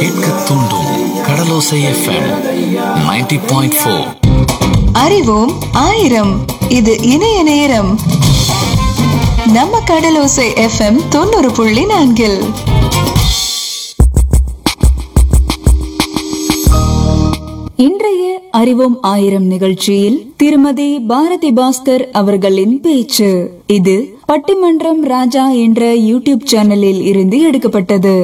கேட்க தூண்டும் கடலோசை FM 90.4 point four அறிவோம் ஆயிரம் இது இணைய நேரம் நம்ம கடலோசை எஃப்எம் தொண்ணூறு புள்ளி நான்கில் இன்றைய அறிவோம் ஆயிரம் நிகழ்ச்சியில் திருமதி பாரதி பாஸ்கர் அவர்களின் பேச்சு இது பட்டிமன்றம் ராஜா என்ற யூடியூப் சேனலில் இருந்து எடுக்கப்பட்டது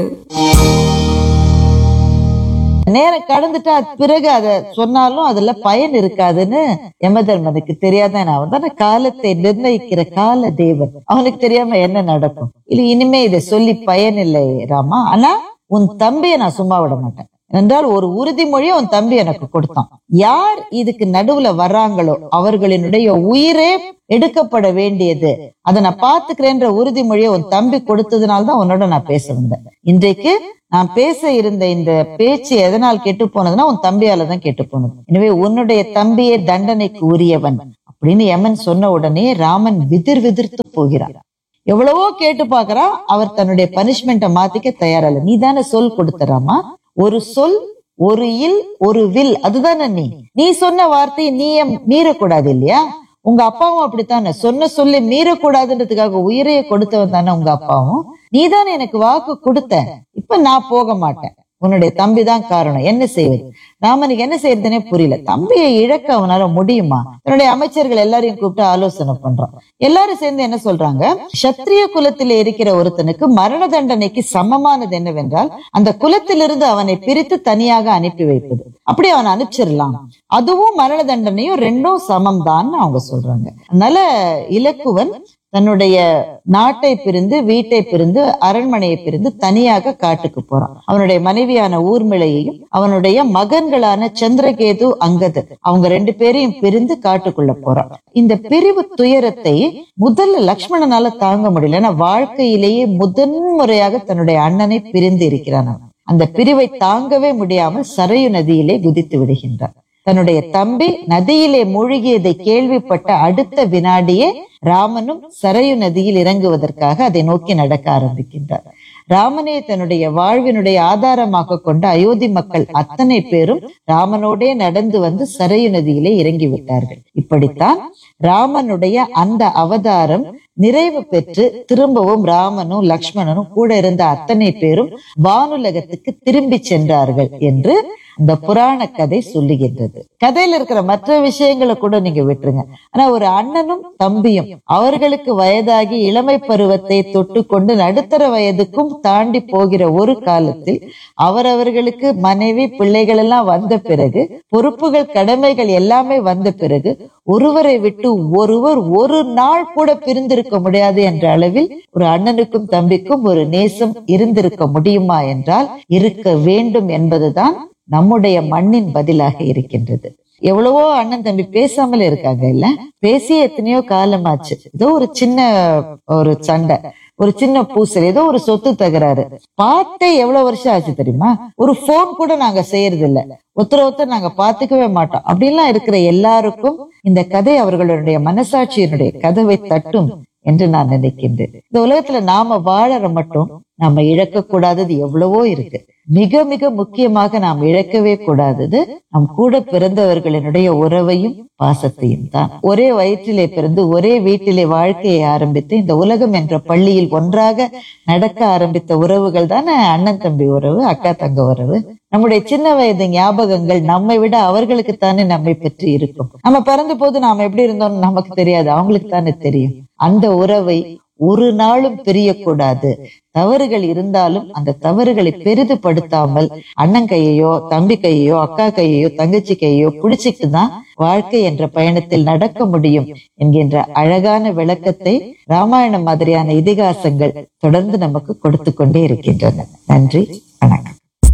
நேரம் கடந்துட்டா அது பிறகு அத சொன்னாலும் அதுல பயன் இருக்காதுன்னு யமதர்மனுக்கு தெரியாதான் அவன் தானே காலத்தை நிர்ணயிக்கிற கால தேவன் அவனுக்கு தெரியாம என்ன நடக்கும் இல்ல இனிமே இதை சொல்லி பயன் இல்லை ராமா ஆனா உன் தம்பியை நான் சும்மா விட மாட்டேன் என்றால் ஒரு உறுதிமொழியை உன் தம்பி எனக்கு கொடுத்தான் யார் இதுக்கு நடுவுல வர்றாங்களோ அவர்களினுடைய உயிரே எடுக்கப்பட வேண்டியது அதை நான் பாத்துக்கிறேன்ற உறுதிமொழியை உன் தம்பி கொடுத்ததுனால தான் உன்னோட நான் பேச வந்தேன் இன்றைக்கு நான் பேச இருந்த இந்த பேச்சு எதனால் கெட்டு போனதுன்னா உன் தம்பியால தான் கெட்டு போனது எனவே உன்னுடைய தம்பியே தண்டனைக்கு உரியவன் அப்படின்னு யமன் சொன்ன உடனே ராமன் விதிர் விதிர்த்து போகிறார் எவ்வளவோ கேட்டு பாக்குறான் அவர் தன்னுடைய பனிஷ்மெண்ட்டை மாத்திக்க தயாரா இல்ல நீ தானே சொல் கொடுத்தராமா ஒரு சொல் ஒரு இல் ஒரு வில் அதுதானே நீ நீ சொன்ன வார்த்தையை நீ ஏன் மீறக்கூடாது இல்லையா உங்க அப்பாவும் அப்படித்தானே சொன்ன சொல்லி மீறக்கூடாதுன்றதுக்காக உயிரையே கொடுத்தவன் தானே உங்க அப்பாவும் நீதானே எனக்கு வாக்கு கொடுத்த இப்ப நான் போக மாட்டேன் உன்னுடைய தம்பி தான் காரணம் என்ன செய்வது ராமனுக்கு என்ன செய்யறதுனே புரியல தம்பியை இழக்க அவனால முடியுமா தன்னுடைய அமைச்சர்கள் எல்லாரையும் கூப்பிட்டு ஆலோசனை பண்றான் எல்லாரும் சேர்ந்து என்ன சொல்றாங்க சத்திரிய குலத்தில் இருக்கிற ஒருத்தனுக்கு மரண தண்டனைக்கு சமமானது என்னவென்றால் அந்த குலத்திலிருந்து அவனை பிரித்து தனியாக அனுப்பி வைப்பது அப்படி அவனை அனுப்பிச்சிடலாம் அதுவும் மரண தண்டனையும் ரெண்டும் சமம் தான் அவங்க சொல்றாங்க அதனால இலக்குவன் தன்னுடைய நாட்டை பிரிந்து வீட்டை பிரிந்து அரண்மனையை பிரிந்து தனியாக காட்டுக்கு போறான் அவனுடைய மனைவியான ஊர்மிளையையும் அவனுடைய மகன்களான சந்திரகேது அங்கதர் அவங்க ரெண்டு பேரையும் பிரிந்து காட்டுக்குள்ள போறான் இந்த பிரிவு துயரத்தை முதல்ல லக்ஷ்மணனால தாங்க முடியல ஏன்னா வாழ்க்கையிலேயே முதன்முறையாக தன்னுடைய அண்ணனை பிரிந்து இருக்கிறான் அவன். அந்த பிரிவை தாங்கவே முடியாமல் சரையு நதியிலே குதித்து விடுகின்றான் தன்னுடைய தம்பி நதியிலே மூழ்கியதை கேள்விப்பட்ட அடுத்த வினாடியே ராமனும் சரையு நதியில் இறங்குவதற்காக அதை நோக்கி நடக்க ஆரம்பிக்கின்றார் ராமனே தன்னுடைய வாழ்வினுடைய ஆதாரமாக கொண்ட அயோத்தி மக்கள் அத்தனை பேரும் ராமனோடே நடந்து வந்து சரையு நதியிலே இறங்கி விட்டார்கள் இப்படித்தான் ராமனுடைய அந்த அவதாரம் நிறைவு பெற்று திரும்பவும் ராமனும் லக்ஷ்மணனும் கூட இருந்த அத்தனை பேரும் வானுலகத்துக்கு திரும்பி சென்றார்கள் என்று இந்த புராண கதை சொல்லுகின்றது கதையில இருக்கிற மற்ற விஷயங்களை கூட நீங்க விட்டுருங்க ஆனா ஒரு அண்ணனும் தம்பியும் அவர்களுக்கு வயதாகி இளமை பருவத்தை தொட்டு கொண்டு நடுத்தர வயதுக்கும் தாண்டி போகிற ஒரு காலத்தில் அவரவர்களுக்கு மனைவி பிள்ளைகள் எல்லாம் வந்த பிறகு பொறுப்புகள் கடமைகள் எல்லாமே வந்த பிறகு ஒருவரை விட்டு ஒருவர் ஒரு நாள் கூட பிரிந்திருக்க முடியாது என்ற அளவில் ஒரு அண்ணனுக்கும் தம்பிக்கும் ஒரு நேசம் இருந்திருக்க முடியுமா என்றால் இருக்க வேண்டும் என்பதுதான் நம்முடைய மண்ணின் பதிலாக இருக்கின்றது எவ்வளவோ அண்ணன் தம்பி பேசாமலே இருக்காங்க இல்ல பேசிய எத்தனையோ காலமாச்சு ஏதோ ஒரு சின்ன ஒரு சண்டை ஒரு சின்ன பூசல் ஏதோ ஒரு சொத்து தகராறு பார்த்தே எவ்வளவு வருஷம் ஆச்சு தெரியுமா ஒரு போன் கூட நாங்க செய்யறது இல்ல ஒருத்தர் ஒருத்தர் நாங்க பாத்துக்கவே மாட்டோம் அப்படின்லாம் இருக்கிற எல்லாருக்கும் இந்த கதை அவர்களுடைய மனசாட்சியினுடைய கதவை தட்டும் என்று நான் நினைக்கின்றேன் இந்த உலகத்துல நாம வாழற மட்டும் நாம இழக்க கூடாதது எவ்வளவோ இருக்கு மிக மிக முக்கியமாக நாம் இழக்கவே கூடாதது நம் கூட பிறந்தவர்களினுடைய உறவையும் பாசத்தையும் தான் ஒரே வயிற்றிலே பிறந்து ஒரே வீட்டிலே வாழ்க்கையை ஆரம்பித்து இந்த உலகம் என்ற பள்ளியில் ஒன்றாக நடக்க ஆரம்பித்த உறவுகள் தானே அண்ணன் தம்பி உறவு அக்கா தங்க உறவு நம்முடைய சின்ன வயது ஞாபகங்கள் நம்மை விட அவர்களுக்கு தானே நம்மை பற்றி இருக்கும் நம்ம பிறந்த போது நாம எப்படி இருந்தோம்னு நமக்கு தெரியாது அவங்களுக்கு தானே தெரியும் அந்த உறவை ஒரு நாளும் பிரியக்கூடாது தவறுகள் இருந்தாலும் அந்த தவறுகளை பெரிதுபடுத்தாமல் அண்ணன் கையையோ தம்பி கையையோ அக்கா கையையோ தங்கச்சி கையையோ பிடிச்சிட்டு தான் வாழ்க்கை என்ற பயணத்தில் நடக்க முடியும் என்கின்ற அழகான விளக்கத்தை ராமாயணம் மாதிரியான இதிகாசங்கள் தொடர்ந்து நமக்கு கொடுத்து கொண்டே இருக்கின்றன நன்றி வணக்கம்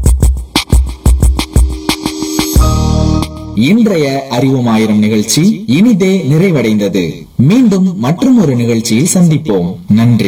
இன்றைய அறிவும் ஆயிரம் நிகழ்ச்சி இனிதே நிறைவடைந்தது மீண்டும் மற்றும் ஒரு நிகழ்ச்சியில் சந்திப்போம் நன்றி